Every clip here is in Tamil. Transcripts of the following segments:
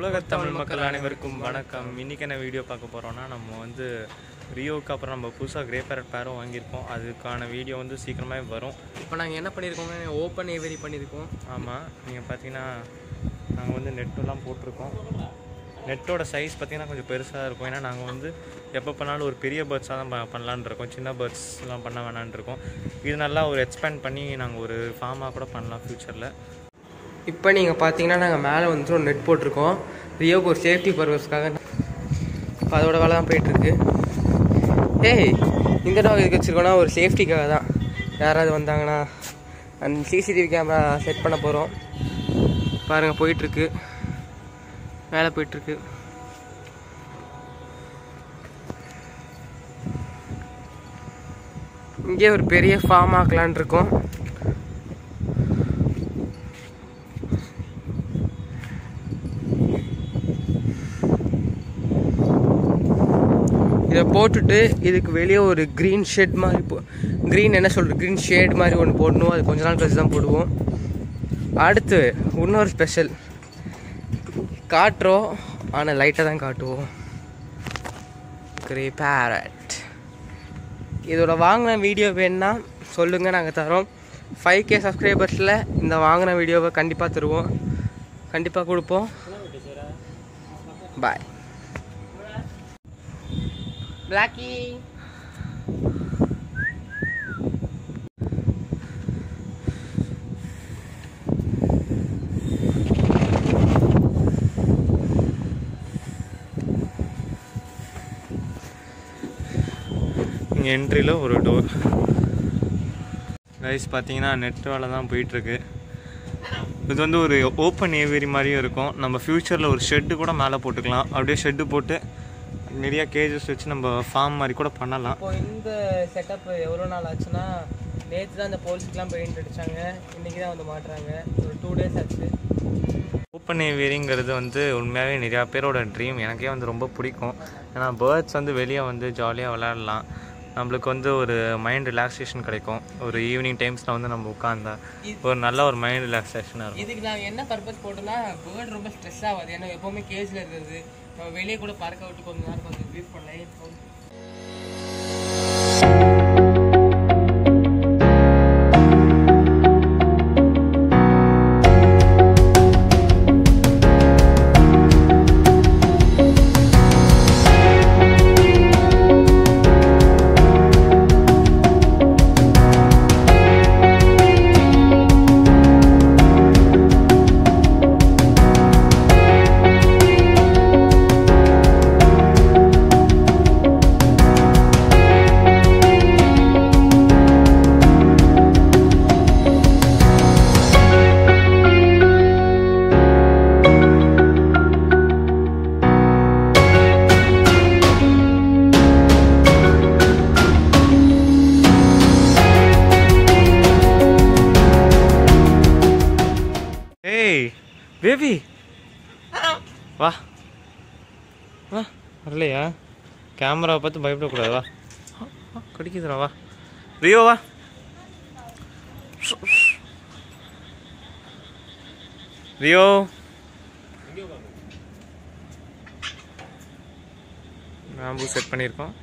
உலக தமிழ் மக்கள் அனைவருக்கும் வணக்கம் இன்னைக்கு என்ன வீடியோ பார்க்க போறோம்னா நம்ம வந்து ரியோவுக்கு அப்புறம் நம்ம புதுசாக கிரே பேரட் பேரும் வாங்கியிருக்கோம் அதுக்கான வீடியோ வந்து சீக்கிரமாகவே வரும் இப்போ நாங்கள் என்ன பண்ணியிருக்கோங்க ஓப்பன் ஏவரி பண்ணியிருக்கோம் ஆமாம் நீங்கள் பார்த்தீங்கன்னா நாங்கள் வந்து நெட்டெல்லாம் போட்டிருக்கோம் நெட்டோட சைஸ் பார்த்தீங்கன்னா கொஞ்சம் பெருசாக இருக்கும் ஏன்னா நாங்கள் வந்து எப்போ பண்ணாலும் ஒரு பெரிய பேர்ட்ஸாக தான் ப- பண்ணலான்னு இருக்கோம் சின்ன பேர்ட்ஸ்லாம் பண்ண வேணான்னு இருக்கோம் இது நல்லா ஒரு எக்ஸ்பேண்ட் பண்ணி நாங்கள் ஒரு ஃபார்மாக கூட பண்ணலாம் ஃப்யூச்சரில் இப்போ நீங்கள் பார்த்தீங்கன்னா நாங்கள் மேலே வந்துட்டு ஒரு நெட் போட்டிருக்கோம் ரியோக்கு ஒரு சேஃப்டி பர்பஸ்க்காக இப்போ அதோட வேலை தான் போயிட்டுருக்கு ஏய் இந்த டாக் எதுக்கு வச்சுருக்கோன்னா ஒரு சேஃப்டிக்காக தான் யாராவது வந்தாங்கன்னா அந்த சிசிடிவி கேமரா செட் பண்ண போகிறோம் பாருங்கள் போயிட்டுருக்கு வேலை போயிட்டுருக்கு இங்கே ஒரு பெரிய ஃபார்ம் ஆக்கலான் இருக்கோம் இதை போட்டுட்டு இதுக்கு வெளியே ஒரு க்ரீன் ஷெட் மாதிரி போ க்ரீன் என்ன சொல்கிறது க்ரீன் ஷேட் மாதிரி ஒன்று போடணும் அது கொஞ்ச நாள் கழிச்சு தான் போடுவோம் அடுத்து இன்னொரு ஸ்பெஷல் காட்டுறோம் ஆனால் லைட்டாக தான் காட்டுவோம் கிரே பேரட் இதோட வாங்கின வீடியோ வேணுன்னா சொல்லுங்கள் நாங்கள் தரோம் ஃபைவ் கே சப்ஸ்கிரைபர்ஸில் இந்த வாங்கின வீடியோவை கண்டிப்பாக தருவோம் கண்டிப்பாக கொடுப்போம் பாய் பிளாக்கி இங்கே என்ட்ரியில் ஒரு டோர் கைஸ் பார்த்தீங்கன்னா நெட் வேலை தான் போயிட்டுருக்கு இது வந்து ஒரு ஓப்பன் ஏவேரி மாதிரியும் இருக்கும் நம்ம ஃப்யூச்சரில் ஒரு ஷெட்டு கூட மேலே போட்டுக்கலாம் அப்படியே ஷெட்டு போட்டு நிறையா கேஜஸ் வச்சு நம்ம ஃபார்ம் மாதிரி கூட பண்ணலாம் இப்போ இந்த செட்டப் எவ்வளோ நாள் ஆச்சுன்னா நேற்று தான் இந்த போல்ஸுக்கெலாம் பெயிண்ட் அடித்தாங்க இன்றைக்கி தான் வந்து மாட்டுறாங்க ஒரு டூ டேஸ் ஆச்சு ஓப்பன் ஏவேரிங்கிறது வந்து உண்மையாகவே நிறையா பேரோட ட்ரீம் எனக்கே வந்து ரொம்ப பிடிக்கும் ஏன்னா பேர்ட்ஸ் வந்து வெளியே வந்து ஜாலியாக விளையாடலாம் நம்மளுக்கு வந்து ஒரு மைண்ட் ரிலாக்ஸேஷன் கிடைக்கும் ஒரு ஈவினிங் டைம்ஸில் வந்து நம்ம உட்காந்தா ஒரு நல்ல ஒரு மைண்ட் ரிலாக்ஸேஷனாக இருக்கும் இதுக்கு நாங்கள் என்ன பர்பஸ் போட்டோம்னா பேர்ட் ரொம்ப ஸ்ட்ரெஸ் ஆகாது ஏன்னா எப்போவுமே கேஜில் இருக்கிறது நம்ம வெளியே கூட பறக்க விட்டு கொஞ்ச நேரம் கொஞ்சம் ப்ரீஃப் பண்ணலாம் ஏய் பேபி வா வா வரலையா கேமராவை பார்த்து பயப்படக்கூடாது வா ஆ, ஆ, கடிக்குதுடா வா ரியோ வா ரியோ பேம்பு செட் பண்ணியிருக்கோம்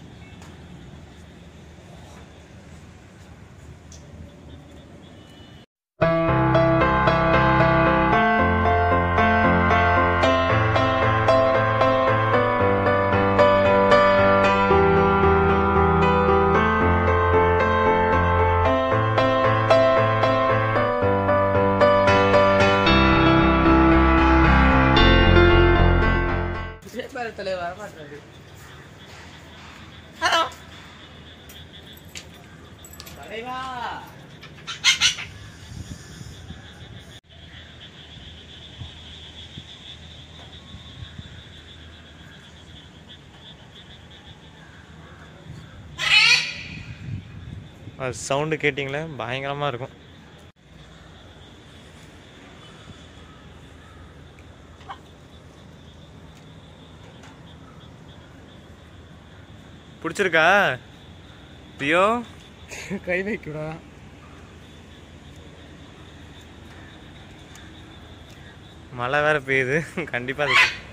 தலைவர் வரமாட்டாரு தலைவா அது சவுண்டு கேட்டிங்களே பயங்கரமாக இருக்கும் பிடிச்சிருக்கா ரியோ கை வைக்கூடா மழை வேறு பெய்யுது கண்டிப்பாக அது